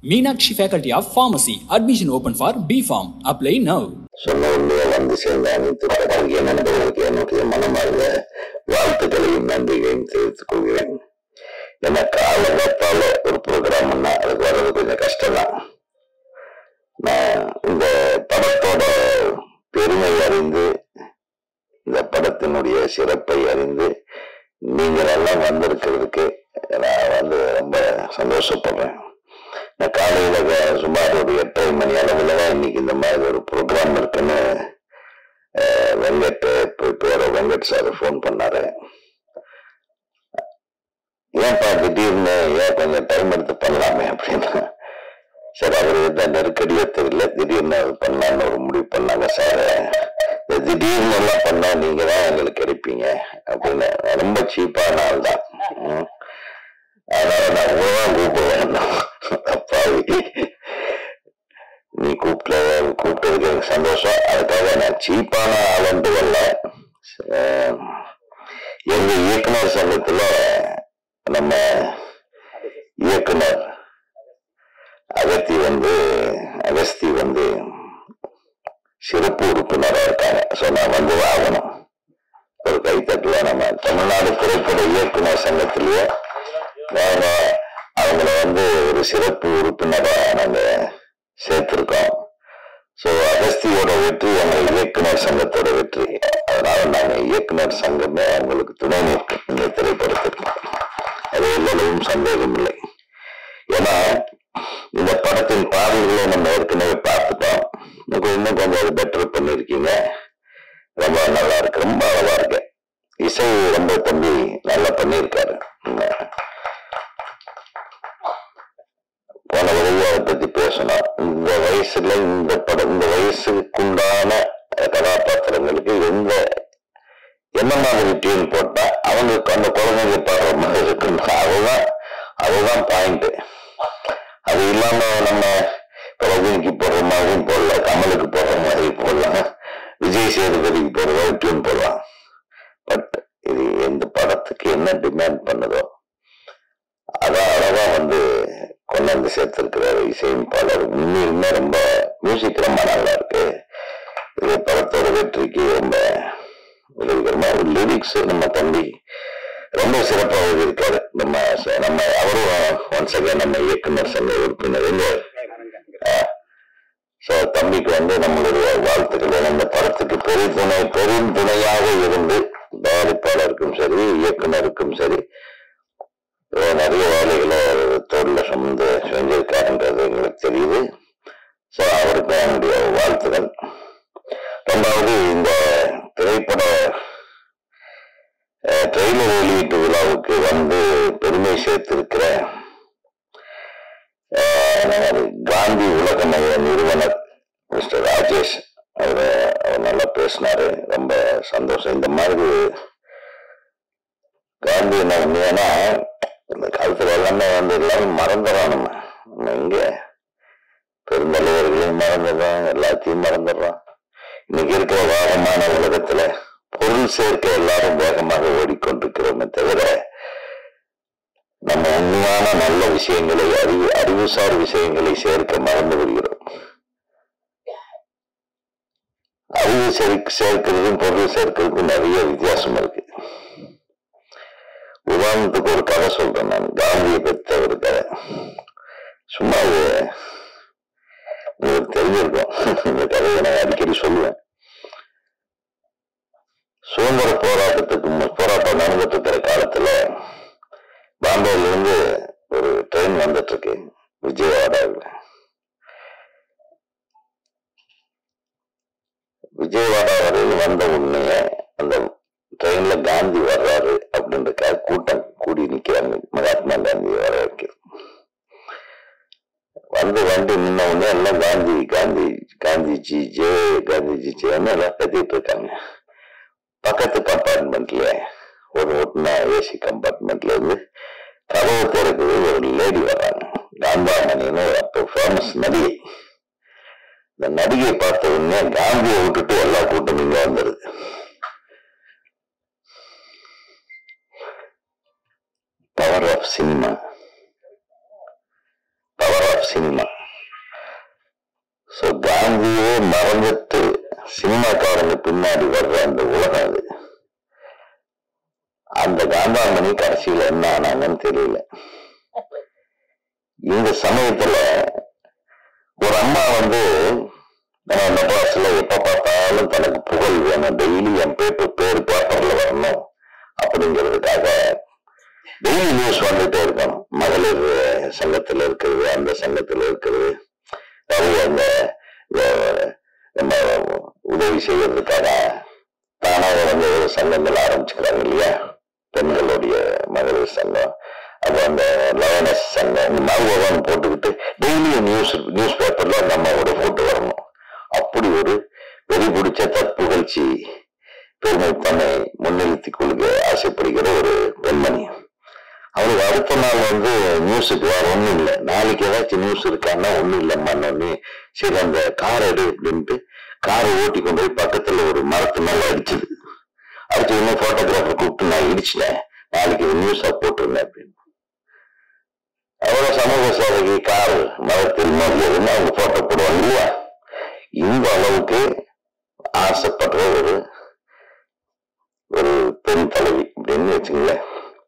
Meenakshi Faculty of Pharmacy. Admission open for B Farm. Apply now. சொன்ன உண்மையை வந்து சேர்ந்த அனைத்து படகிய நண்பர்களுக்கு என்னுடைய மனமார்ந்த வாழ்த்துக்களையும் நன்றிகளையும் தெரிவித்துக் கொள்கிறேன் ஏன்னா காலகத்தால ஒரு ப்ரோக்ராம்னா அதுக்கு வர்றது கொஞ்சம் கஷ்டம் தான் நான் இந்த படத்தோட பெருமை அறிந்து இந்த படத்தினுடைய சிறப்பை அறிந்து நீங்கள் எல்லாம் வந்திருக்கிறதுக்கு நான் வந்து ரொம்ப சந்தோஷப்படுறேன் நான் காலையில க- சுமார் ஒரு எட்டரை மணி அளவுல தான் இன்னைக்கு இந்த மாதிரி ஒரு ப்ரோக்ராம் இருக்குன்னு அஹ், வெங்கட் பேர வெங்கட் சார் ஃபோன் பண்ணாரு ஏன்ப்பா திடீர்னு ஏன் கொஞ்சம் டைம் எடுத்து பண்ணலாமே அப்படின்னா சார் அவர் எந்த நெருக்கடியே தெரியல திடீர்னு அது பண்ணலான்னு ஒரு முடிவு பண்ணாங்க சார் இந்த திடீர்னு எல்லாம் பண்ணா நீங்க தான் எங்களுக்கு கிடைப்பீங்க அப்படின்னு ரொம்ப சீப்பான ஆள் தான் ம். அதனால நான் உங்களை கூப்பிடுவேன் அப்பாவி நீ கூப்பிட்ட கூப்பிட்டதுக்கு எனக்கு சந்தோஷம் அதுக்காக நான் சீப்பான ஆளுண்டு வரல அஹ், எங்க இயக்குனர் சங்கத்துல நம்ம இயக்குனர் அகத்தி வந்து அகஸ்தி வந்து சிறப்பு உறுப்பினராக இருக்காங்க ஸோ நான் வந்து ஆகணும் ஒரு கைத்தட்டுல நம்ம தமிழ்நாடு திரைப்பட இயக்குனர் சங்கத்திலேயே நாங்க அவங்கள வந்து ஒரு சிறப்பு உறுப்பினரா நாங்க சேர்த்திருக்கோம் ஸோ அகஸ்தியோட வெற்றி எங்கள் இயக்குனர் சங்கத்தோட வெற்றி அதனால நாங்க இயக்குனர் சங்கமே அவங்களுக்கு துணை நிற்கும் இந்த திரைப்படத்திற்கு அது எல்லளவும் சந்தேகம் இல்லை ஏன்னா இந்த படத்தின் பாடல்களை நம்ம ஏற்கனவே பார்த்துட்டோம் இன்னும் இன்னும் கொஞ்சம் அது பெட்டர் பண்ணியிருக்கீங்க ரொம்ப நல்லா இருக்கு ரொம்ப அழகா இருக்கு இசை ரொம்ப தம்பி நல்லா பண்ணியிருக்காரு உம். போன வரையும் அதை பத்தி பேசணும் இந்த வயசுல இந்த படம் இந்த வயசுக்குண்டான கதாபாத்திரங்களுக்கு எந்த என்ன மாதிரி டியூன் போட்டா அவங்க அந்த குழந்தைங்க பாடுற மாதிரி இருக்குன்னு அதுதான் அதுதான் பாயிண்ட் அது இல்லாம நம்ம இப்ப ரஜினிக்கு போடுற மாதிரியும் போடலாம் கமலுக்கு போடுற மாதிரி போடலாம் விஜய் சேதுபதிக்கு போடுற மாதிரி டியூன் போடலாம் பட் இது எந்த படத்துக்கு என்ன டிமாண்ட் பண்ணுதோ அதான் அழகா வந்து கொண்டாந்து சேர்த்திருக்கிறாரு இசையமைப்பாளர் உண்மையுமே ரொம்ப மியூசிக் ரொம்ப நல்லா இருக்கு இது படத்தோட வெற்றிக்கு ரொம்ப உதவிகரமா ஒரு லிரிக்ஸ் நம்ம தம்பி ரொம்ப சிறப்பாக எழுதியிருக்காரு நம்ம ச- நம்ம அவரும் ஒன்ஸ் அகைன் நம்ம இயக்குனர் சங்க உறுப்பினர் இல்ல ஸோ தம்பிக்கு வந்து நம்மளுடைய வாழ்த்துக்கள் அந்த படத்துக்கு பெருந்துணை பெரும் துணையாக இருந்து தயாரிப்பாளருக்கும் சரி இயக்குனருக்கும் சரி அஹ் நிறைய வேலைகளை தோல்ல சுமந்து செஞ்சிருக்காருன்றது எங்களுக்கு தெரியுது ஸோ அவருக்கு என்னுடைய வாழ்த்துக்கள் ரெண்டாவது இந்த திரைப்பட ட்ரெய்லர் வெளியீட்டு விழாவுக்கு வந்து பெருமை சேர்த்திருக்கிற அஹ், காந்தி உலக மைய நிறுவனர் மிஸ்டர் ராஜேஷ் அவர் அவர் நல்லா பேசினாரு ரொம்ப சந்தோஷம் இந்த மாதிரி காந்தி என்ன உண்மையானா இந்த காலத்துல எல்லாமே வந்து எல்லாமே மறந்துடுறோம் நம்ம நம்ம இங்க பெருந்தலைவர்களையும் மறந்துடுறோம் எல்லாத்தையும் மறந்துடுறோம் இன்னைக்கு இருக்கிற வேகமான உலகத்துல பொருள் சேர்க்க எல்லாரும் வேகமாக ஓடிக்கொண்டிருக்கிறோமே தவிர நம்ம உண்மையான நல்ல விஷயங்களை அறிவு அறிவுசார் விஷயங்களை சேர்க்க மறந்து விடுகிறோம் அறிவு சேர்க்க சேர்க்கிறதும் பொருள் சேர்க்கிறதுக்கும் நிறைய வித்தியாசம் இருக்கு உதாரணத்துக்கு ஒரு கதை சொல்றேன் நான் காந்தியை பத்த ஒரு கதை சும்மா இது உங்களுக்கு தெரிஞ்சிருக்கும் இந்த கதையை நான் அடிக்கடி சொல்லுவேன் சுதந்திர போராட்டத்துக்கு மு- போராட்டம் நடந்துட்டு இருக்கிற காலத்துல பாம்பேல இருந்து ஒரு ட்ரெயின் வந்துட்டு இருக்கு விஜயவாடாவில் விஜயவாடா வரையில் வந்த உடனே அந்த ட்ரெயின்ல காந்தி வர்றாரு அப்படின்றக்காக கூட்டம் கூடி நிக்கிறாங்க மகாத்மா காந்தி வர வைக்கிறது வந்து வண்டி நின்ன உடனே எல்லாம் காந்தி காந்தி காந்திஜி ஜே காந்திஜி ஜேன்னு எல்லாம் கத்திட்டு இருக்காங்க பக்கத்து கம்பார்ட்மெண்ட்ல ஒரு ஓட்டுனா ஏசி கம்பார்ட்மெண்ட்ல இருந்து கதவு திறக்குது ஒரு லேடி வர்றாங்க காந்தாமணின்னு அப்போ ஃபேமஸ் நடிகை இந்த நடிகையை பார்த்த உடனே காந்தியை விட்டுட்டு எல்லா கூட்டம் இங்க வந்துருது power of cinema power of cinema cinema so காந்தியே மறந்துட்டு சினிமாக்காரங்க பின்னாடி வர்ற அந்த உலகம் அது அந்த காந்தாமணி கடைசியில என்ன ஆனாங்கன்னு தெரியல இந்த சமயத்துல ஒரு அம்மா வந்து நம்ம மெட்ராஸ்ல எப்ப பார்த்தாலும் தனக்கு புகழ் வேணும் டெய்லி என் பேப்பர் பேர் பேப்பர்ல வரணும் அப்படிங்கிறதுக்காக டெய்லி நியூஸ் வந்துட்டே இருக்கணும் மகளிர் சங்கத்துல இருக்கிறது அந்த சங்கத்துல இருக்கிறது நிறைய அந்த அஹ், நம்ம உதவி செய்யறதுக்காக தானாக வந்து ஒரு சங்கங்கள் ஆரம்பிச்சுக்கிறாங்க இல்லையா பெண்களுடைய மகளிர் சங்கம் அது அந்த லயனஸ் சங்கம் இந்த மாதிரி ஒவ்வொன்று போட்டுக்கிட்டு டெய்லி நியூஸ் நியூஸ் பேப்பர்ல அந்த அம்மாவோட போட்டு வரணும் அப்படி ஒரு வெறி பிடிச்ச தற்புகழ்ச்சி பெருமை தன்னை முன்னிறுத்திக் கொள்க ஆசைப்படுகிற ஒரு பெண்மணி அவளுக்கு அடுத்த நாள் வந்து நியூஸுக்கு வேற ஒண்ணும் இல்லை நாளைக்கு ஏதாச்சும் நியூஸ் இருக்கான்னா ஒண்ணும் இல்லைம்மான்னு உடனே சரி அந்த கார் எடு அப்படின்ட்டு காரை ஓட்டி கொண்டு போய் பக்கத்துல ஒரு மரத்து மேல அடிச்சது அடிச்சு இன்னும் போட்டோகிராஃபர் கூப்பிட்டு நான் இடிச்சிட்டேன் நாளைக்கு இது நியூஸா போட்டிருந்தேன் அப்படின்னு அவ்வளவு சமூக சேவைக்கு கார் மரத்தில் மோதியதுன்னு அவங்க போட்டோ போடுவாங்க இல்லையா இந்த அளவுக்கு ஆசைப்படுற ஒரு ஒரு பெண் தலைவி அப்படின்னு வச்சுங்களேன்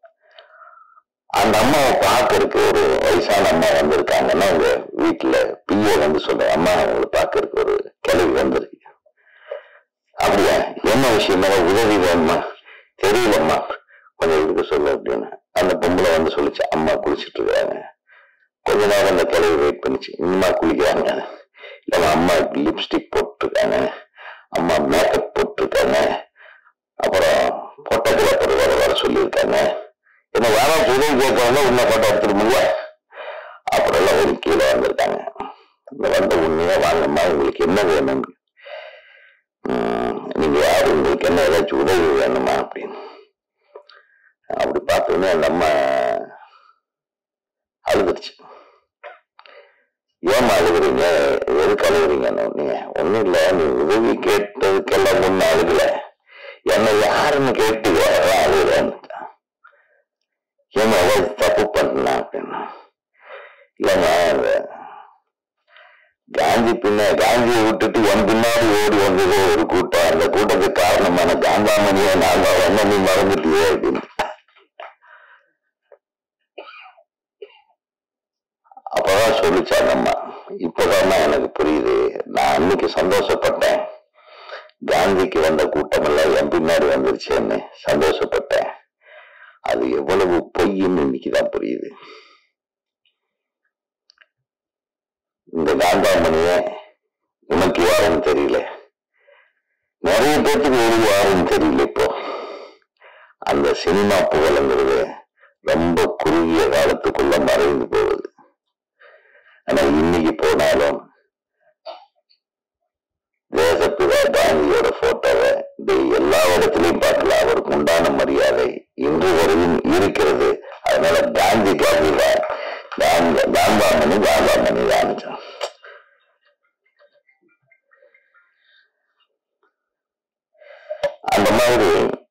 அந்த அம்மாவை பார்க்கறதுக்கு ஒரு வயசான அம்மா வந்திருக்காங்கன்னா உங்க வீட்டுல பிஏ வந்து சொல்ற அம்மா அவங்களை பார்க்கறதுக்கு ஒரு கிளவி வந்திருக்கு அப்படியா என்ன விஷயம் உதவி வேணுமா தெரியலம்மா கொஞ்சம் இதுக்கு சொல்லு அப்படின்னு அந்த பொம்பளை வந்து சொல்லிச்சு அம்மா குளிச்சிட்டு இருக்காங்க கொஞ்ச நேரம் அந்த கிளவி வெயிட் பண்ணிச்சு இன்னுமா குளிக்கிறாங்க இல்லைம்மா அம்மா லிப்ஸ்டிக் போட்டிருக்காங்க அம்மா மேக்கப் போட்டிருக்காங்க அப்புறம் போட்டோகிராஃபர் வர வர சொல்லியிருக்காங்க என்ன வேற உதவி கேட்கறவங்க உன்னை போட்டோ எடுத்துருமில்ல அப்புறம் எல்லாம் ஒரு கீழே வந்திருக்காங்க இந்த வந்த உண்மையா வாங்கம்மா உங்களுக்கு என்ன வேணும் உம், நீங்க யாரு உங்களுக்கு என்ன ஏதாச்சும் உதவி வேணுமா அப்படின்னு அப்படி பார்த்தோன்னே அந்த அம்மா அழுதுருச்சு ஏமா அழுகுறீங்க எதுக்கு அழுகுறீங்கன்னு நீங்க ஒண்ணும் இல்ல நீ உதவி கேட்டதுக்கெல்லாம் ஒண்ணு அழுகல என்ன யாருன்னு கேட்டு அதான் அழுகுறேன்னு ஏமா ஏதாவது தப்பு பண்ணா அப்படின்னா இல்லைங்க அந்த காந்தி பின்ன காந்தியை விட்டுட்டு என் பின்னாடி ஓடி வந்தது ஒரு கூட்டம் அந்த கூட்டத்துக்கு காரணமான காந்தாமணியை நான் என்ன நீ மறந்துட்டியே அப்படின்னு அப்பதான் சொல்லிச்சா அந்த அம்மா இப்பதான் எனக்கு புரியுது நான் அன்னைக்கு சந்தோஷப்பட்டேன் காந்திக்கு வந்த கூட்டம் எல்லாம் என் பின்னாடி வந்துருச்சேன்னு சந்தோஷப்பட்டேன் அது எவ்வளவு பொய்ன்னு இன்னைக்குதான் புரியுது இந்த காந்தாமணிய உனக்கு யாருன்னு தெரியல நிறைய பேர்த்துக்கு ஒரு யாருன்னு தெரியல இப்போ அந்த சினிமா புகழுங்கிறது ரொம்ப குறுகிய காலத்துக்குள்ள மறைந்து போகுது ஆனா இன்னைக்கு போனாலும் தேசப்பிதா காந்தியோட போட்டோவை டேய் எல்லா இடத்துலயும் பார்க்கலாம் அவருக்கு உண்டான மரியாதை இன்று வரையும் இருக்கிறது அதனால காந்தி காந்தி தான் காந்த காந்தாமணி காந்தாமணி தான் அந்த மாதிரி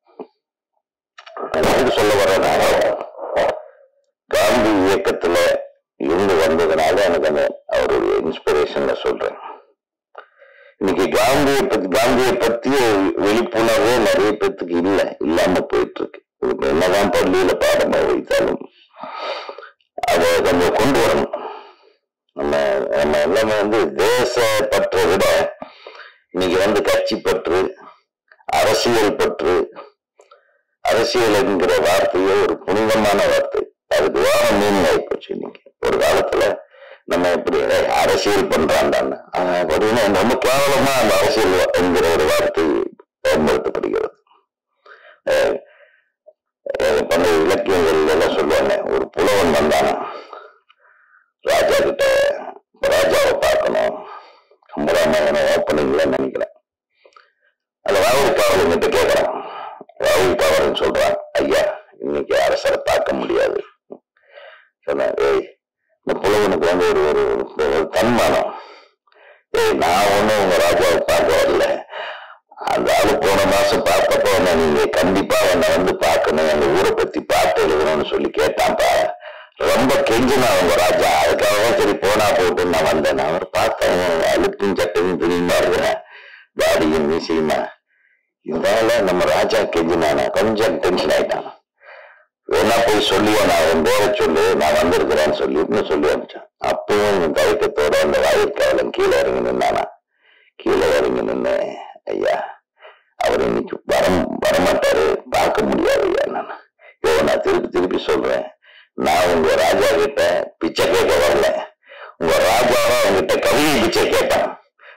நான் எதுக்கு சொல்ல வர்றேன்னா காந்தி இயக்கத்துல இருந்து வந்ததுனால எனக்கு அந்த அவருடைய இன்ஸ்பிரேஷன்ல சொல்றேன் இன்னைக்கு காந்தியை பத்தி காந்தியை பத்திய விழிப்புணர்வே நிறைய பேத்துக்கு இல்ல இல்லாம போயிட்டு இருக்கு இதுக்கு என்னதான் பள்ளியில பாடமா வைத்தாலும் அதை கொஞ்சம் கொண்டு வரணும் நம்ம நம்ம எல்லாமே வந்து தேச பற்றை விட இன்னைக்கு வந்து கட்சி பற்று அரசியல் பற்று அரசியல் என்கிற வார்த்தையே ஒரு புனிதமான வார்த்தை அதுக்கு வேற மீனிங் ஆயிப்போச்சு இன்னைக்கு ஒரு காலத்துல நம்ம எப்படி "ஏய், அரசியல் பண்றான்டான்னு ஆஹ் பார்த்தீங்கன்னா ரொம்ப கேவலமா அந்த அரசியல் என்கிற ஒரு வார்த்தை பயன்படுத்தப்படுகிறது அஹ் அஹ் பண்டைய இலக்கியங்கள் எல்லாம் சொல்லுவாங்க ஒரு புலவன் வந்தானா ராஜா கிட்ட "இப்ப ராஜாவை பார்க்கணும் கம்பராமாயணம் ஓப்பனிங்ல நினைக்கிறேன் அந்த ராகுல் காவலன் கிட்ட கேட்கறான் ராகுல் காவலன் சொல்றான் ஐயா இன்னைக்கு அரசரை பார்க்க முடியாது சொன்னேன் ஏய் இந்த புலவனுக்கு வந்து ஒரு ஒரு ஒரு தன்மானம் ஏய் நான் ஒண்ணும் உங்க ராஜாவை பார்க்க வரல அந்த ஆளு போன மாசம் பார்த்தப்போ என்ன நீங்க கண்டிப்பா என்னை வந்து பார்க்கணும் அந்த ஊரை பத்தி பாட்டு எழுதணும்னு சொல்லி கேட்டான்ப்பா ரொம்ப கெஞ்சினா அவங்க ராஜா அதுக்காக தான் சரி போனா போட்டு நான் வந்தேன் நான் அவர் பார்த்தேன் அழுக்கும் சட்டையும் துணியுமா இருக்கிறேன் தாடியும் மீசையுமா இதனால நம்ம ராஜா கெஞ்சினானா கொஞ்சம் டென்ஷன் ஆயிட்டான் வேணா போய் சொல்லியோ நான் அவன் பேரை சொல்லு நான் வந்திருக்கிறேன்னு சொல்லி இன்னும் சொல்லி அனுப்பிச்சான் அப்பவும் தயக்கத்தோட அந்த வாயிற்காவலன் கீழே இறங்கி நின்னானா கீழே இறங்கி நின்று ஐயா அவர் இன்னைக்கு வர வரமாட்டாரு பார்க்க முடியாது ஐயா நான் ஐயோ நான் திருப்பி திருப்பி சொல்றேன் நான் உங்க ராஜா கிட்ட பிச்சை கேட்க வரல உங்க ராஜாவா உங்ககிட்ட கவிதை பிச்சை கேட்டான்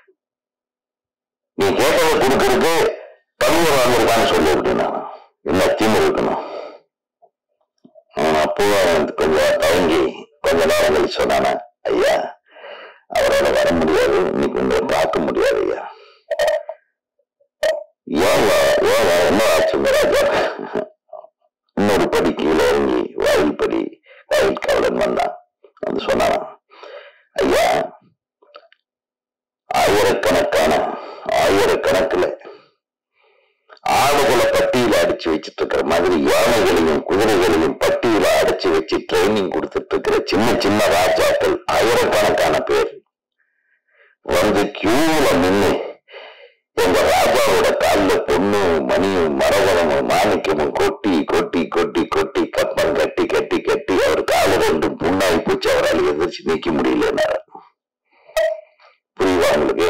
நீ கேட்டதை கொடுக்கறதுக்கு கவிஞர் வந்திருக்கான்னு சொல்லி அப்படின்னா என்ன தீமை இருக்கணும் அவன் அப்பவும் கொஞ்சம் தயங்கி கொஞ்ச நேரம் கழிச்சு சொன்னானா ஐயா அவரோட வர முடியாது இன்னைக்கு உங்களை பார்க்க முடியாது ஐயா ஏன் ஏன் என்ன ஆச்சுங்க ராஜா இன்னொரு படி கீழே இறங்கி வாயில் படி வாயில் காவலன் வந்தான் வந்து சொன்னானா ஐயா ஆயிரக்கணக்கான ஆயிரக்கணக்குல ஆடுகளை பட்டியல அடிச்சு வச்சிட்டு இருக்கிற மாதிரி யானைகளையும் குதிரைகளையும் பட்டியல அடைச்சு வச்சு ட்ரைனிங் கொடுத்துட்டு இருக்கிற சின்ன சின்ன ராஜாக்கள் ஆயிரக்கணக்கான பேர் வந்து கியூல நின்று எங்க ராஜாவோட காலில் பொண்ணும் மணியும் மரகதமும் மாணிக்கமும் கொட்டி கொட்டி கொட்டி கொட்டி கப்பம் கட்டி கட்டி கட்டி அவர் காலு ரெண்டும் புண்ணாகி போச்சு அவரால் எதிர்த்து நீக்க முடியல புரியுதா உங்களுக்கு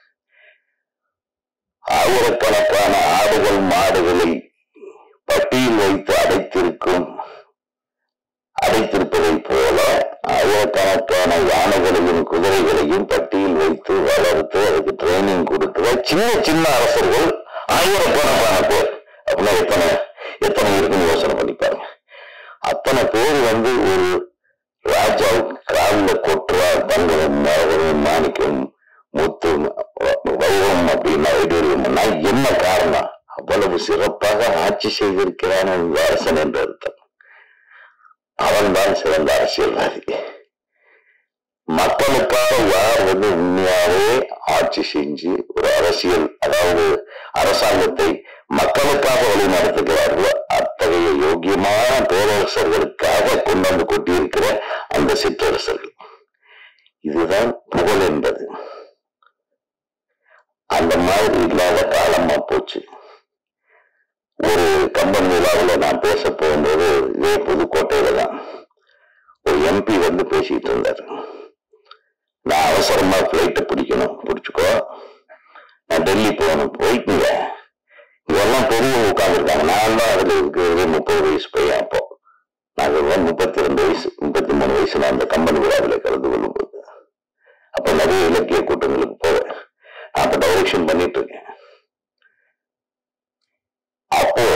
ஆயிரக்கணக்கான ஆடுகள் மாடுகளை பட்டியில் வைத்து அடைத்திருக்கும் அடைத்திருப்பதைப் போல ஆயிரக்கணக்கான யானைகளையும் குதிரைகளையும் பட்டியில் வைத்து வளர்த்து அதுக்கு ட்ரைனிங் கொடுக்கிற சின்ன சின்ன அரசர்கள் ஆயிரக்கணக்கான பேர் அப்படின்னா எத்தனை எத்தனை இருக்குன்னு யோசனை பண்ணி பாருங்க அத்தனை பேர் வந்து ஒரு ராஜாவுக்கு காலில் கொட்டுறா தங்கம் மரகதம் மாணிக்கம் முத்து வைரம் அப்படின்னா வைடூரியம்னா என்ன காரணம் அவ்வளவு சிறப்பாக ஆட்சி செய்திருக்கிறான் அந்த அரசன் என்று அர்த்தம் அவன்தான் சிறந்த அரசியல்வாதி மக்களுக்காக யார் வந்து உண்மையாவே ஆட்சி செஞ்சு ஒரு அரசியல் அதாவது அரசாங்கத்தை மக்களுக்காக வழிநடத்துகிறார்களோ அத்தகைய யோகியமான பேரரசர்களுக்காக கொண்டு வந்து கொட்டியிருக்கிற அந்த சிற்றரசர்கள் இதுதான் புகழ் என்பது அந்த மாதிரி இல்லாத காலமா போச்சு ஒரு கம்பன் விழாவில் நான் பேச போகும்போது இதே புதுக்கோட்டையில தான் ஒரு எம்பி வந்து பேசிட்டு இருந்தார் நான் அவசரமா பிளைட்டை பிடிக்கணும் பிடிச்சுக்கோ நான் டெல்லி போகணும் போயிட்டுங்க இதெல்லாம் பெரியவங்க உட்காந்துருக்காங்க நான் தான் அதுல இருக்கிறது முப்பது வயசு பையன் அப்போ நான் முப்பத்தி ரெண்டு வயசு முப்பத்தி மூணு வயசு நான் அந்த கம்பன் விழாவில் கலந்து கொள்ளும்போது அப்ப நிறைய இலக்கிய கூட்டங்களுக்கு போவேன் நான் அப்ப டைரக்ஷன் பண்ணிட்டு இருக்கேன் அப்போ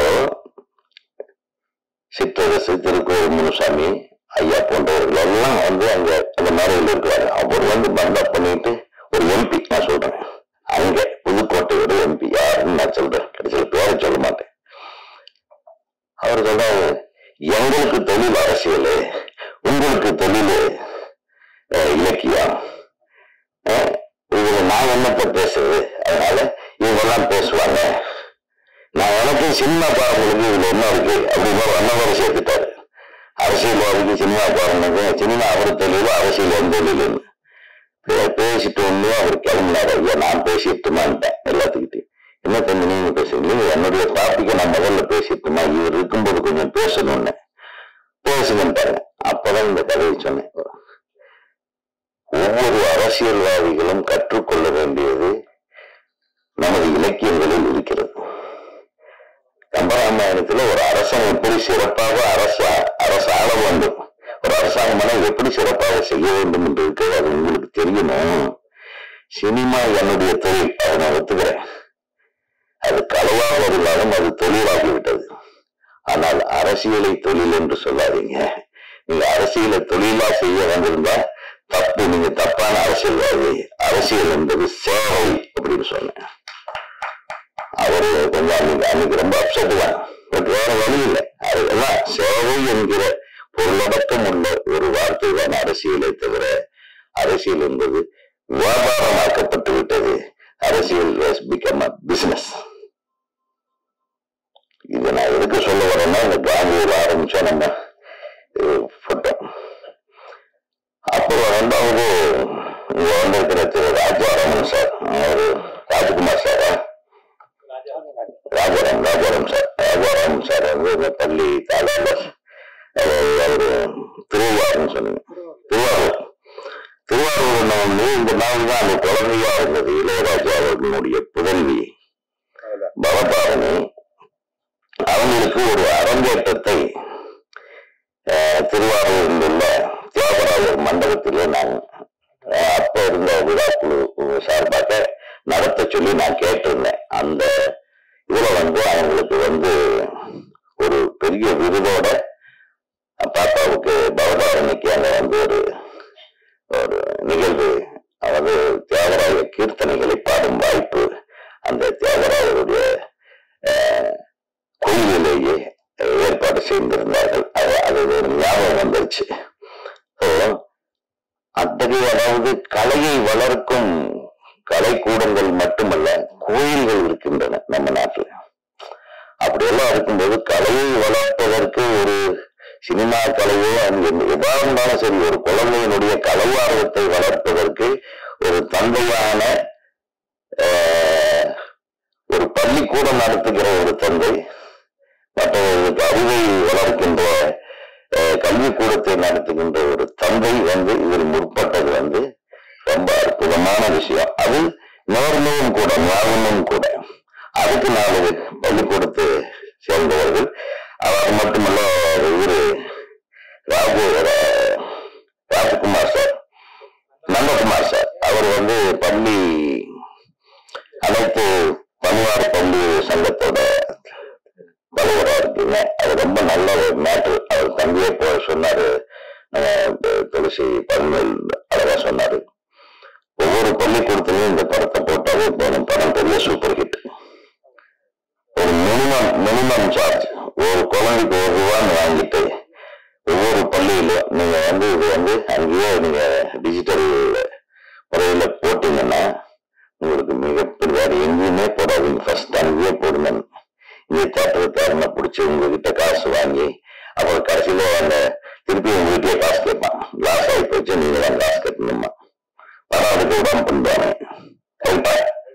சிற்றரசு திருக்கோவில் முனுசாமி ஐயா போன்றவர்கள் எல்லாம் வந்து அங்க அந்த மேடையில் இருக்கிறாங்க அவர் வந்து பந்தப் பண்ணிட்டு ஒரு எம்பி நான் சொல்றேன் அங்க புதுக்கோட்டையோட எம்பி யாருன்னு நான் சொல்றேன் கடைசியில் பேரை சொல்ல மாட்டேன் அவர் சொல்றாரு எங்களுக்கு தொழில் அரசியல் உங்களுக்கு தொழில் அஹ், இலக்கியம் அஹ், இதுல நான் என்னத்த பேசுறது அதனால இவங்கெல்லாம் பேசுவாங்க நான் எனக்கு சினிமா பாருங்களுக்கு இதுல என்ன இருக்கு அப்படின்னு ஒரு அண்ணவரை சேர்த்துட்டாரு அரசியல்வாதிக்கு சினிமா பாருங்க சினிமா அவர் தொழில் அரசியல் என் தொழில்னு பே- பேசிட்டு ஒண்ணு அவர் கிளம்பினாரு ஐயா நான் பேசிட்டுமான்ட்டேன் எல்லாத்துக்கிட்டையும் என்ன தம்பி நீங்க பேசுறீங்க இல்ல, என்னுடைய டாபிக்கை நான் முதல்ல பேசிட்டுமா இவர் இருக்கும்போது கொஞ்சம் பேசணும்னு பேசுங்கன்ட்டாங்க அப்பதான் இந்த கதையை சொன்னேன் ஒவ்வொரு அரசியல்வாதிகளும் கற்றுக்கொள்ள வேண்டியது நமது இலக்கியங்களில் இருக்கிறது கம்பராமாயணத்துல ஒரு அரசன் எப்படி சிறப்பாக அரச அரசு ஆள வேண்டும் ஒரு அரசாங்கம் எப்படி சிறப்பாக செய்ய வேண்டும் என்று இருக்கிறது அது உங்களுக்கு தெரியணும் சினிமா என்னுடைய தொழில் அதை நான் ஒத்துக்கிறேன் அது களவாக இருந்தாலும் அது தொழிலாகி விட்டது ஆனால் அரசியலை தொழில் என்று சொல்லாதீங்க நீங்க அரசியலை தொழிலா செய்ய வந்திருந்தா தப்பு நீங்க தப்பான அரசியல்வாதி அரசியல் என்பது சேவை அப்படின்னு சொன்னேன் அவரு கொஞ்சம் அன்னைக்கு அன்னைக்கு ரொம்ப அப்செட் தான் பட் வேற வழி இல்லை அதெல்லாம் சேவை என்கிற பொருளடக்கம் உள்ள ஒரு வார்த்தை தான் அரசியலை தவிர அரசியல் என்பது வியாபாரமாக்கப்பட்டு விட்டது அரசியல் has become a பிசினஸ் இதை நான் எதுக்கு சொல்ல வரேன்னா இந்த காந்தியில் ஆரம்பிச்சா நம்ம போட்டோ அப்புறம் ரெண்டாவது இங்க வந்திருக்கிற திரு ராஜாராமன் சார் அவரு ராஜ்குமார் சாரா ராஜாராம் ராஜாராம் சார் ராஜாராம் சார் வந்து இந்த பள்ளி தாளாளர் அவர் அவரு திருவாரூர்னு சொன்னீங்க திருவாரூர் திருவாரூர் வந்து இந்த நாள் தான் அந்த குழந்தையா இருந்தது இளையராஜா அவர்களுடைய புதல்வி பவதாரணி அவங்களுக்கு ஒரு அரங்கேற்றத்தை அஹ், திருவாரூரில் உள்ள தியாகராஜர் மண்டபத்திலே நான் அஹ், அப்ப இருந்த விழாக்குழு சார்பாக நடத்த சொல்லி நான் கேட்டிருந்தேன் அந்த இதுல வந்து அவங்களுக்கு வந்து ஒரு பெரிய விருதோட பாப்பாவுக்கு பவதாரணிக்கு அங்க வந்து ஒரு ஒரு நிகழ்வு அதாவது தியாகராஜ கீர்த்தனைகளை பாடும் வாய்ப்பு அந்த தியாகராஜருடைய அஹ், கோயிலிலேயே ஏற்பாடு செய்திருந்தார்கள் அது அது ஒரு ஞாபகம் வந்துருச்சு So, அத்தகைய அதாவது கலையை வளர்க்கும் கலைக்கூடங்கள் மட்டுமல்ல கோயில்கள் இருக்கின்றன நம்ம நாட்டுல அப்படியெல்லாம் இருக்கும்போது கலையை வளர்ப்பதற்கு ஒரு சினிமா கலையோ அது எந்த- எதா இருந்தாலும் சரி ஒரு குழந்தையினுடைய கலை ஆர்வத்தை வளர்ப்பதற்கு ஒரு தந்தையான ஆஹ், ஒரு பள்ளிக்கூடம் நடத்துகிற ஒரு தந்தை மற்றவர்களுக்கு அறிவை வளர்க்கின்ற அஹ், கல்விக்கூடத்தை நடத்துகின்ற ஒரு தந்தை வந்து இதில் முற்பட்டது வந்து ரொம்ப அற்புதமான விஷயம் அது நேர்மையும் கூட நியாயமும் கூட அதுக்கு நாலு பள்ளிக்கூடத்தை சேர்ந்தவர்கள் அவர் மட்டுமல்ல இவரு ராஜு ரா- ராஜகுமார் சார் நந்தகுமார் சார் அவர் வந்து பள்ளி அனைத்து பணியார் பள்ளி சங்கத்தோட தலைவரா இருக்கீங்க அது ரொம்ப நல்ல ஒரு மேட்ரு அவர் தம்பியை போல சொன்னாரு அஹ் து- துளசி பன்மேல் அழகா சொன்னாரு ஒவ்வொரு பள்ளிக்கூடத்திலையும் இந்த படத்தை போட்டாவே போதும் படம் பெரிய சூப்பர் ஹிட் ஒரு மினிமம் மினிமம் சார்ஜ் ஒரு குழந்தைக்கு ஒரு ரூபான்னு வாங்கிட்டு ஒவ்வொரு பள்ளியிலும் நீங்க வந்து இது வந்து அங்கேயே நீங்க டிஜிட்டல் முறையில போட்டீங்கன்னா உங்களுக்கு மிகப்பெரிய வேற எங்கேயுமே போடாதீங்க ஃபர்ஸ்ட் அங்கேயே போடுங்க இங்கே தேட்டர் தேரனை பிடிச்சி உங்ககிட்ட காசு வாங்கி அப்புறம் கடைசியில அந்த திருப்பி உங்ககிட்டயே காசு கேட்பான் லாஸ் ஆகி போச்சு நீங்க தான் காசு கட்டணுமா வராதுக்கு விடாம பண்ணுவாங்க ரைட்டா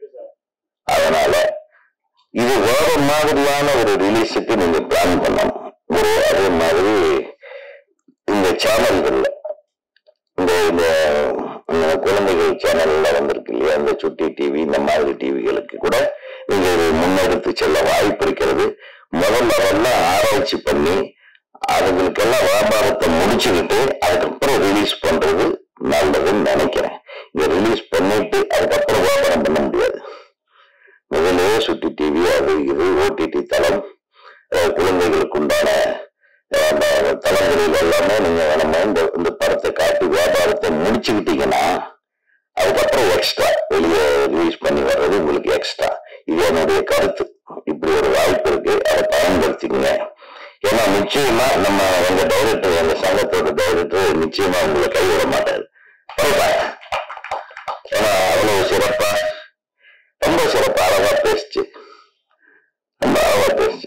அதனால இது வேற மாதிரியான ஒரு ரிலீஸுக்கு நீங்க பிளான் பண்ணணும் ஒரு அதே மாதிரி இந்த சேனல்கள்ல இந்த இந்த இந்த குழந்தைகள் சேனல்ல வந்திருக்கு இல்லையா இந்த சுட்டி டிவி இந்த மாதிரி டிவிகளுக்கு கூட நீங்க இது முன்னெடுத்து செல்ல வாய்ப்பு இருக்கிறது முதல்ல அதெல்லாம் ஆராய்ச்சி பண்ணி அதுங்களுக்கெல்லாம் வியாபாரத்தை முடிச்சுக்கிட்டு அதுக்கப்புறம் ரிலீஸ் பண்றது நல்லதுன்னு நினைக்கிறேன் இங்க ரிலீஸ் பண்ணிட்டு அதுக்கப்புறம் வியாபாரம் பண்ண முடியாது முதல்லயே சுட்டி டிவி அது இது ஓடிடி தளம் அஹ் குழந்தைகளுக்கு உண்டான அஹ், அந்த தளங்களில் எல்லாமே நீங்க நம்ம இந்த இந்த படத்தை காட்டி வியாபாரத்தை முடிச்சுக்கிட்டீங்கன்னா அதுக்கப்புறம் எக்ஸ்ட்ரா வெளியே ரிலீஸ் பண்ணி வர்றது உங்களுக்கு எக்ஸ்ட்ரா இது என்னுடைய கருத்து இப்படி ஒரு வாய்ப்பு இருக்கு அதை பயன்படுத்திக்கங்க ஏன்னா நிச்சயமா நம்ம எங்க டைரக்டர் எங்க சங்கத்தோட டைரக்டர் நிச்சயமா உங்களை கைவிட மாட்டாரு பரவாயில்ல. ஏன்னா அவ்வளவு சிறப்பா ரொம்ப சிறப்பா அழகா பேசுச்சு ரொம்ப அழகா பேசுச்சு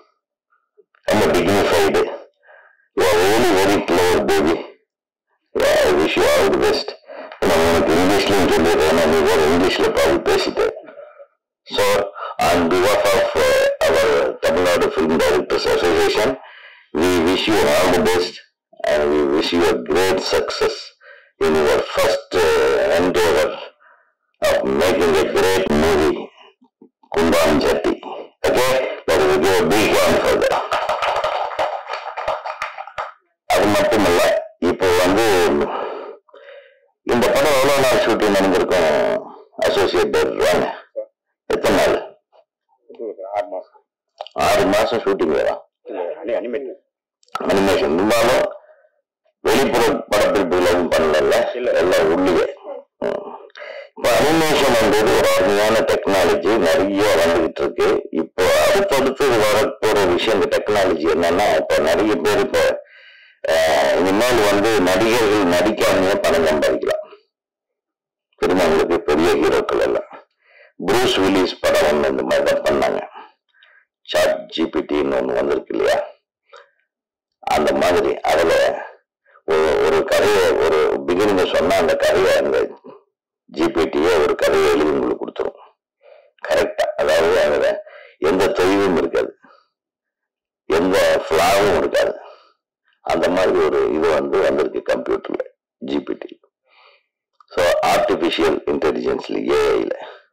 ரொம்ப dignified very very clever baby I wish you all the best நான் உனக்கு இங்கிலீஷ்லயும் சொல்லிடுறேன் நீ வேற இங்கிலீஷ்ல பாதி பேசிட்டேன் so on behalf of our Tamil Nadu film directors association we wish you all the best and we wish you a great success in your first endeavour of making a great movie, Kundan Jati. Okay? Let us give a big one for that. அது மட்டுமல்ல இப்போ வந்து இந்த படம் எவ்வளவு நாள் shooting நடந்திருக்கும் associate director எத்தனை நாள் ஆறு மாசம் ஆறு மாசம் ஷூட்டிங் வேறா அனிமேட் அனிமேஷன் இருந்தாலும் வெளிப்புற படப்பிடிப்புகள் எதுவும் பண்ணல இல்ல. எல்லாம் உள்ளே இப்போ அனிமேஷன்ன்றது ஒரு அருமையான டெக்னாலஜி நிறைய வந்துகிட்டு இருக்கு இப்போ அடுத்தடுத்து வரப்போற விஷயம் இந்த டெக்னாலஜி என்னன்னா இப்போ நிறைய பேர் இப்போ ஆஹ், இனிமேல் வந்து நடிகர்கள் நடிக்காமயே பணம் சம்பாதிக்கலாம் திரும்ப உங்களுக்கு பெரிய ஹீரோக்கள் எல்லாம் ப்ரூஸ் வில்லிஸ் படம் ஒன்று இந்த மாதிரி தான் பண்ணாங்க சாட் ஜிபிடின்னு ஒன்று வந்திருக்கு இல்லையா அந்த மாதிரி அதுல ஒரு ஒரு கதையை ஒரு பிகினிங் சொன்னா அந்த கதையை அந்த ஜிபிடியே ஒரு கதையை எழுதி உங்களுக்கு கொடுத்துரும் கரெக்டா அதாவது அதுல எந்த தொய்வும் இருக்காது எந்த ஃபிளாவும் இருக்காது அந்த மாதிரி ஒரு இது வந்து வந்திருக்கு கம்ப்யூட்டர்ல ஜிபிடி ஸோ ஆர்டிபிஷியல் இன்டெலிஜென்ஸ்ல ஏஐல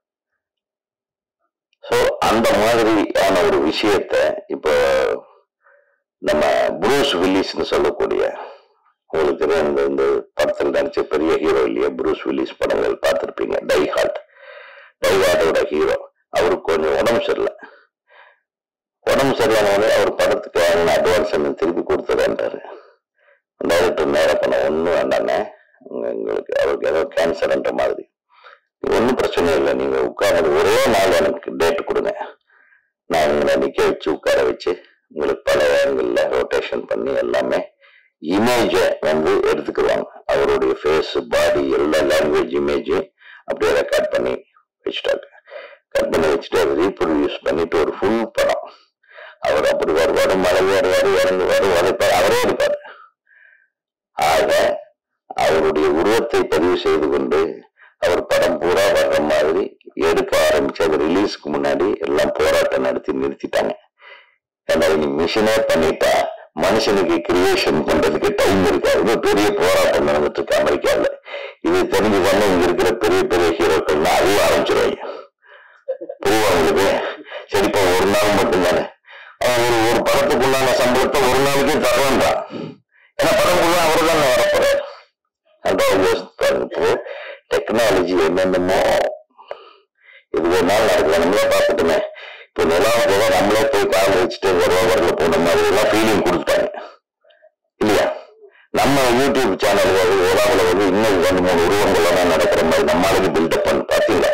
ஸோ அந்த மாதிரியான ஒரு விஷயத்த இப்போ நம்ம ப்ரூஸ் வில்லிஸ்னு சொல்லக்கூடிய உங்களுக்கு தெரியும் இந்த இந்த படத்தில் நடிச்ச பெரிய ஹீரோ இல்லையா ப்ரூஸ் வில்லிஸ் படங்கள் பார்த்துருப்பீங்க டை ஹார்ட் டை ஹார்ட்டோட ஹீரோ அவருக்கு கொஞ்சம் உடம்பு சரியில்லை உடம்பு சரியானவனே அவர் படத்துக்கு வாங்கின அட்வான்ஸ் என்ன திருப்பி கொடுத்துறேன்றாரு டைரக்டர் நேரம் பண்ண ஒன்றும் வேண்டானே உங்க- உங்களுக்கு அவருக்கு ஏதோ கேன்சர்ன்ற மாதிரி ஒன்றும் பிரச்சனை இல்லை நீங்க உட்கார்ந்து ஒரே நாள் எனக்கு டேட் கொடுங்க நான் உங்களை நிக்க வச்சு உட்கார வச்சு உங்களுக்கு பல இடங்கள்ல ரொட்டேஷன் பண்ணி எல்லாமே இமேஜை வந்து எடுத்துக்குவாங்க அவருடைய ஃபேஸ் பாடி எல்லா லாங்குவேஜ் இமேஜும் அப்படியே ரெக்கார்ட் பண்ணி வச்சுட்டாங்க கட் பண்ணி வச்சுட்டு அதை ரீப்ரொடியூஸ் பண்ணிட்டு ஒரு ஃபுல் படம் அவர் அப்படி வருவாரு மழை வருவாரு இறங்குவாரு உதைப்பார் அவரே இருப்பார் ஆக அவருடைய உருவத்தை பதிவு செய்து கொண்டு அவர் படம் பூரா வர்ற மாதிரி எடுக்க ஆரம்பிச்சு அது ரிலீஸ்க்கு முன்னாடி எல்லாம் போராட்டம் நடத்தி நிறுத்திட்டாங்க ஏன்னா நீ மிஷினே பண்ணிட்டா மனுஷனுக்கு கிரியேஷன் பண்றதுக்கு டைம் இருக்காது இது பெரிய போராட்டம் நடந்துட்டு இருக்கு அமெரிக்காவில் இது தெரிஞ்சு பண்ண இங்க இருக்கிற பெரிய பெரிய ஹீரோக்கள்னா அதுவும் ஆரம்பிச்சிருவாங்க புரியுதா உங்களுக்கு சரி இப்போ ஒரு நாள் மட்டும்தானே அவன் ஒரு ஒரு படத்துக்குள்ளான சம்பளத்தை ஒரு நாளைக்கே தரவேண்டாம் ஏன்னா படம்குள்ள அவர் தானே வரப்போறாரு அதான் யோசிச்சு பாருங்க இப்போ டெக்னாலஜி என்னென்னமோ இது ஒரு நாள் நடக்குது நம்மளே பார்த்துட்டுமே இப்போ நிலா போக நம்மளே போய் கால் வச்சுட்டு ஒரு வரல போன மாதிரி எல்லாம் ஃபீலிங் கொடுத்துட்டாங்க இல்லையா நம்ம யூடியூப் சேனல் ஓலாவில் வந்து இன்னும் ரெண்டு மூணு உருவங்கள்லாம் நடக்கிற மாதிரி நம்மளுக்கு பில்டப் பண்ணி பார்த்தீங்களா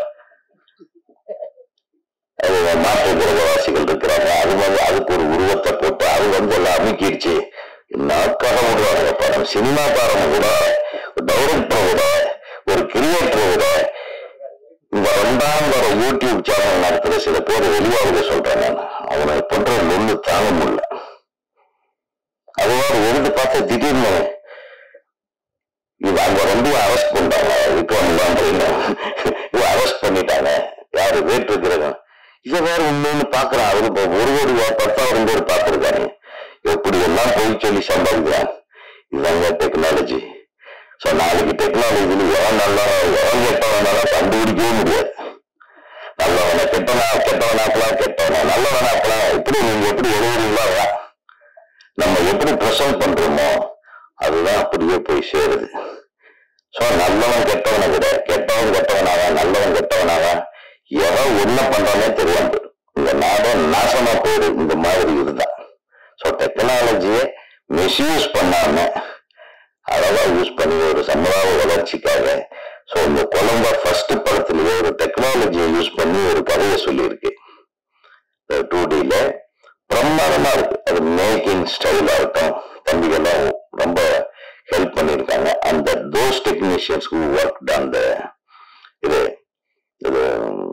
அது மாற்று கிரகவாசிகள் இருக்கிறாங்க அது வந்து அதுக்கு ஒரு உருவத்தை போட்டு அது வந்து எல்லாம் அமுக்கிடுச்சு நாக்காக விடுவாங்க படம் சினிமாக்காரன் கூட டைரக்டர் கூட ஒரு கிரியேட்டர் கூட இந்த ரெண்டாம் தர யூடியூப் சேனல் நடத்துற சில பேர் வெளியாவது சொல்றாங்க அவனை பண்ற நொல்லு தாங்க முடியல அதுவாறு எடுத்து பார்த்து திடீர்னு இது அங்க ரெண்டு அரெஸ்ட் பண்ணிட்டாங்க விக்ரம் லாண்டரின்னு இது அரெஸ்ட் பண்ணிட்டாங்க யாரு வேட்டு இருக்கிறவங்க இதை வேற உண்மைன்னு பாக்குறான் அவரு இப்போ ஒரு கோடி ரூபாய் பத்தாயிரம் பேர் பார்த்திருக்காங்க எப்படி எல்லாம் போய் சொல்லி சம்பாதிக்கிறான் இதுதாங்க டெக்னாலஜி ஸோ நாளைக்கு டெக்னாலஜியில் எவன் நல்லா எவன் கெட்டவனாலும் கண்டுபிடிக்கவே முடியாது நல்லவனை கெட்டவனா கெட்டவனாக்கலாம் கெட்டவனா நல்லவனாக்கலாம் எப்படி நீங்க எப்படி எழுதுறீங்களோ அதான் நம்ம எப்படி ப்ரெசென்ட் பண்றோமோ அதுதான் அப்படியே போய் சேருது ஸோ நல்லவன் கெட்டவனை விட கெட்டவன் கெட்டவனாக நல்லவன் கெட்டவனாக எவன் என்ன பண்றானே தெரியாம போயிடும் இந்த நாடே நாசமா போயிடும் இந்த மாதிரி இதுதான் ஸோ டெக்னாலஜியை மிஸ்யூஸ் பண்ணாம அழகா யூஸ் பண்ணி ஒரு சமுதாய வளர்ச்சிக்காக ஸோ இந்த குழந்தை ஃபர்ஸ்ட் படத்திலேயே ஒரு டெக்னாலஜியை யூஸ் பண்ணி ஒரு கதையை சொல்லியிருக்கு டூ டில பிரமாதமா இருக்கு அது மேக்கிங் ஸ்டைல் ஆகட்டும் தம்பிகள்லாம் ரொம்ப ஹெல்ப் பண்ணியிருக்காங்க அந்த தோஸ் டெக்னீஷியன்ஸ் ஹூ ஒர்க் அந்த இது இது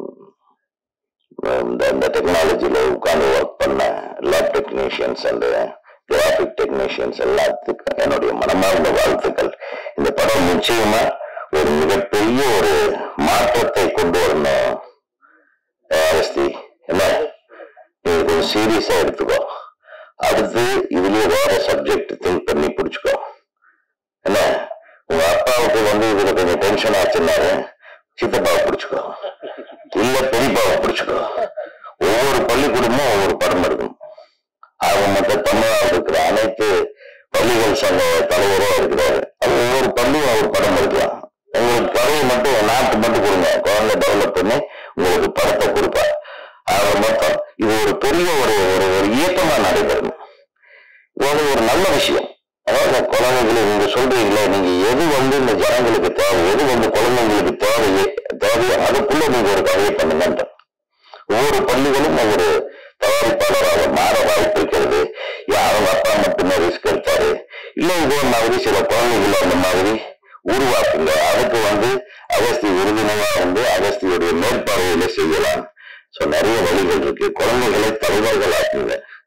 உம், இந்த இந்த டெக்னாலஜியில் உட்கார்ந்து ஒர்க் பண்ண lab technicians and graphic technicians எல்லாத்துக்கும் என்னுடைய மனமார்ந்த வாழ்த்துக்கள் இந்த படம் நிச்சயமா ஒரு மிகப்பெரிய ஒரு மாற்றத்தை கொண்டு வரணும் அரஸ்தி என்ன நீ கொஞ்சம் சீரியஸா எடுத்துக்கோ அடுத்து இதுலயே வேற சப்ஜெக்ட் திங்க் பண்ணி பிடிச்சுக்கோ என்ன உங்க அப்பாவுக்கு வந்து இதுல கொஞ்சம் டென்ஷன் ஆச்சுன்னாரு சித்தப்பாவை பிடிச்சுக்கோ இல்ல பெரியப்பாவை பிடிச்சுக்கோ ஒவ்வொரு பள்ளிக்கூடமும் ஒவ்வொரு படம் இருக்கும் அவங்க மொத்த தமிழ்நாடு இருக்கிற அனைத்து பள்ளிகள் சங்க தலைவரும் இருக்கிறாரு அது ஒவ்வொரு பள்ளியும் ஒரு படம் எடுக்கலாம் உங்களுக்கு கதையை மட்டும் நாட்டு மட்டும் கொடுங்க குழந்தை டெவலப் பண்ணி உங்களுக்கு படத்தை கொடுப்பா ஆக மொத்தம் இது ஒரு பெரிய ஒரு ஒரு ஒரு இயக்கமா நடைபெறணும் இது ஒரு நல்ல விஷயம் அதாவது குழந்தைகளை நீங்க சொல்றீங்களே நீங்க எது வந்து இந்த ஜனங்களுக்கு தேவை எது வந்து குழந்தைங்களுக்கு தேவையே தேவையோ அதுக்குள்ள நீங்க ஒரு கதையை பண்ணுங்கன்ற ஒவ்வொரு பள்ளிகளும் ஒவ்வொரு தயாரிப்பாளராக மாற வாய்ப்பு இருக்கிறது ஏன் அவங்க அப்பா மட்டுமே ரிஸ்க் எடுத்தாரு இல்ல இதே மாதிரி சில குழந்தைகள் அந்த மாதிரி உருவாக்குங்க அதுக்கு வந்து அகஸ்தி உறுதுணையா வந்து அகஸ்தியுடைய மேற்பார்வையில செய்யலாம் சோ நிறைய வழிகள் இருக்கு குழந்தைகளை தலைவர்கள் ஆக்குங்க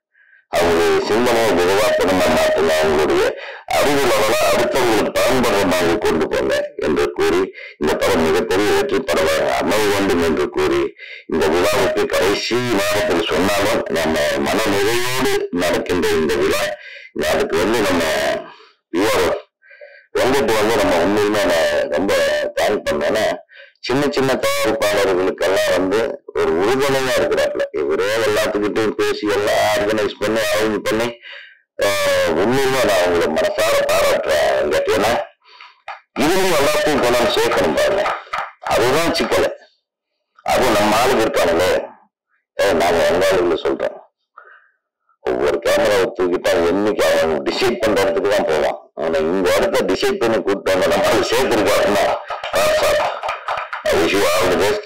அவங்களுடைய சிந்தனையை விரிவாக்கணுமா மாற்றுங்க அவங்களுடைய அறிவு லெவலை அடுத்தவங்களுக்கு பயன்படுற மாதிரி கொண்டு போங்க என்று கூறி இந்த படம் மிகப்பெரிய வெற்றி படமாக அமைய வேண்டும் என்று கூறி இந்த விழாவுக்கு கடைசி நேரத்தில் சொன்னாலும் நம்ம மன நிறைவோடு நடக்கின்ற இந்த விழா அதுக்கு வந்து நம்ம விஆர்எஃப் வெங்கட் வந்து நம்ம உண்மையுமே நான் ரொம்ப தேங்க் பண்ணேன்னா சின்ன சின்ன தயாரிப்பாளர்களுக்கெல்லாம் வந்து ஒரு உறுதுணையா இருக்கிறாப்ல இவரே எல்லாத்துக்கிட்டையும் பேசி எல்லாம் ஆர்கனைஸ் பண்ணி அவங்க பண்ணி ஆஹ் உண்மையுமே நான் அவங்கள மனசார பாராட்டுறேன் வெங்கட் ஏன்னா இதுவும் எல்லாத்தையும் கொண்டாந்து சேர்க்கணும் பாருங்க அதுதான் சிக்கல் அது நம்ம ஆளுங்க இருக்காங்களே ஏ, நாங்க எங்க ஆளுங்களை சொல்றோம் ஒவ்வொரு கேமராவை தூக்கிட்டா என்னைக்கு அவன் டிசைட் பண்றதுக்கு தான் போவான் ஆனா இந்த இடத்த டிசைட் பண்ணி கூப்பிட்டாங்க நம்ம அதை சேர்த்துருக்காருன்னா விஷயம் ஆல் தி பெஸ்ட்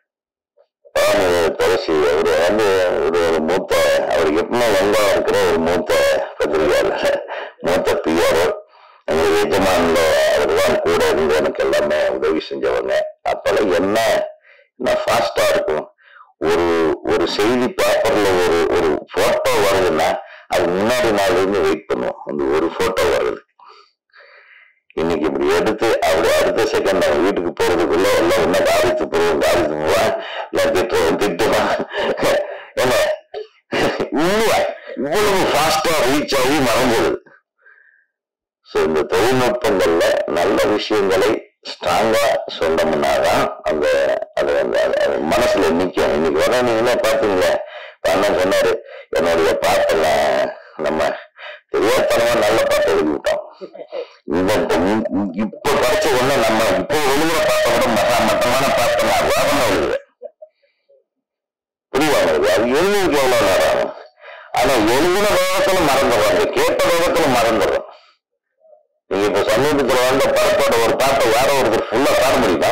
துளசி அவரு வந்து ஒரு ஒரு மூத்த அவருக்கு எப்பவுமே வெங்கா இருக்கிற ஒரு மூத்த பத்திரிகையாளர் மூத்த பிஆர் எங்களுக்கு எஜமான்ல அவர் தான் கூட இருந்து எனக்கு எல்லாமே உதவி செஞ்சவங்க அப்பெல்லாம் என்ன நான் ஃபாஸ்டா இருக்கும் ஒரு ஒரு செய்தி பேப்பர்ல ஒரு ஒரு போட்டோ வருதுன்னா அது முன்னாடி நாள் இருந்து வெயிட் பண்ணுவோம் அந்த ஒரு போட்டோ வருது இன்னைக்கு இப்படி எடுத்து அப்படி அடுத்த செகண்ட் நம்ம வீட்டுக்கு போறதுக்குள்ள எல்லாம் என்ன காரியத்து போவோம் காரியத்து போவான் எல்லாம் திட்டுவோம் திட்டுவான் ஏன்னா இவ்வளவு இவ்வளவு ஃபாஸ்டா ரீச் ஆகி மறந்துடுது ஸோ இந்த தொழில்நுட்பங்கள்ல நல்ல விஷயங்களை ஸ்ட்ராங்கா சொன்னோம்னாதான் அந்த அது அந்த அது- அது மனசுல நிக்கும் இன்னைக்கு வர நீங்களே பாத்தீங்களே இப்ப அண்ணன் சொன்னாரு என்னுடைய பாட்டெல்லாம் நம்ம தெரியாதனமா நல்ல பாட்டை எழுதி விட்டோம் இந்த இப்ப இ- இ- இப்ப படிச்ச ஒண்ணு நம்ம இப்போ எழுதுற பாட்டை விட மக மட்டமான பாட்டை நான் வேகமா எழுதுவேன் புரியுதா உங்களுக்கு? அது எழுதுறதுக்கு எவ்வளவு நேரம் ஆகும்? ஆனா எழுதின வேகத்துல மறந்துடுறோம் அந்த கேட்ட வேகத்துல மறந்துடுறோம் நீங்க இப்ப சமீபத்துல வந்த படத்தோட ஒரு பாட்டை வேற ஒருத்தர் ஃபுல்லா பாட முடியுமா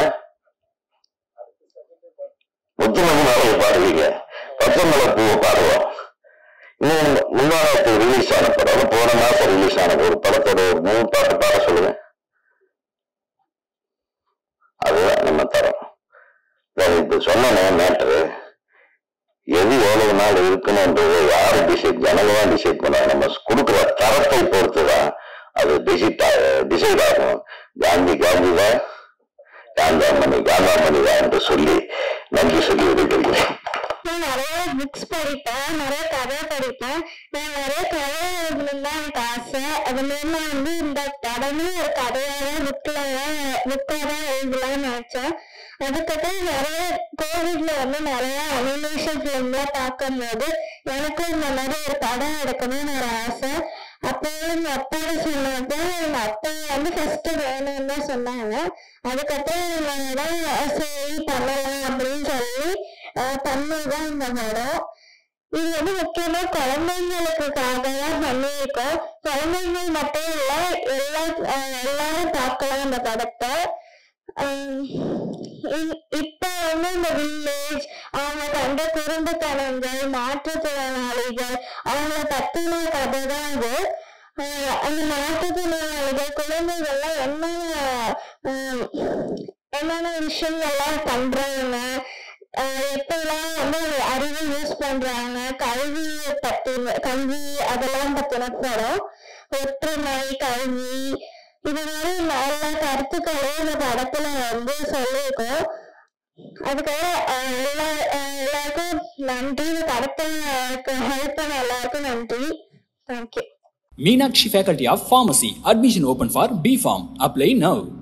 முத்துமணி மேலையை பாடுவீங்க பச்சைமலை பூவை பாடுவோம் இன்னும் முன்னாடி ரிலீஸ் ஆன படம் போன மாசம் ரிலீஸ் ஆன ஒரு படத்தோட ஒரு மூணு பாட்டு பாட சொல்லுங்க அதுதான் நம்ம தரோம் நான் இப்ப சொன்னேனே மேட்ரு எது எவ்வளவு நாள் இருக்கணும்ன்றது யாரு டிசைட் ஜனங்க தான் டிசைட் பண்ணாங்க நம்ம கொடுக்குற தரத்தை பொறுத்து தான் அது டிசைட் டிசைட் ஆகும் காந்தி காந்தி தான் காந்தாமணி காந்தாமணி தான் என்று சொல்லி நன்றி சொல்லி விடைபெறுகிறேன் நான் நிறைய புக்ஸ் படிப்பேன் நிறைய கதை படிப்பேன் நான் நிறைய கதை எழுதணும் தான் எனக்கு ஆசை அது மூலமா வந்து இந்த படமும் ஒரு கதையாக புக்ல புக்காக தான் எழுதலாம்னு நினைச்சேன் அதுக்கப்புறம் நிறைய கோவிட்ல வந்து நிறைய அனிமேஷன் ஃபிலிம்லாம் பார்க்கும்போது எனக்கும் இந்த மாதிரி ஒரு படம் எடுக்கணும்னு ஒரு ஆசை அப்போ எங்க அப்பாவோட சொன்னது எங்க அப்பா வந்து ஃபர்ஸ்ட் வேணும்னு தான் சொன்னாங்க அதுக்கப்புறம் நாங்கள் சரி பண்ணலாம் அப்படின்னு சொல்லி ஆஹ் பண்ணதுதான் இந்த படம் இது வந்து முக்கியமா குழந்தைங்களுக்காக தான் பண்ணியிருக்கோம் குழந்தைங்கள் மட்டும் இல்ல எல்லா ஆஹ் எல்லாரும் பார்க்கலாம் இந்த படத்தை ஆஹ் இ- இப்ப வந்து இந்த வில்லேஜ் அவங்க கண்ட குறும்புத்தனங்கள் மாற்றுத்திறனாளிகள் அவங்கள பத்தின கதை தான் இது ஆஹ் அந்த மாற்றுத்திறனாளிகள் குழந்தைகள்லாம் என்ன ஆஹ் என்னென்ன விஷயங்கள்லாம் பண்றாங்க ஆஹ் எப்படிலாம் வந்து அறிவு யூஸ் பண்றாங்க கல்வி பத்தி கல்வி அதெல்லாம் பத்தின படம் ஒற்றுமை கல்வி இது மாதிரி நல்ல கருத்துக்களை இந்த படத்துல வந்து சொல்லியிருக்கோம் அதுக்காக ஆஹ் எல்லா ஆஹ் எல்லாருக்கும் நன்றி இந்த படத்தை ஹெல்ப் பண்ண எல்லாருக்கும் நன்றி thank you Meenakshi Faculty of Pharmacy. Admission open for B Farm. Apply now.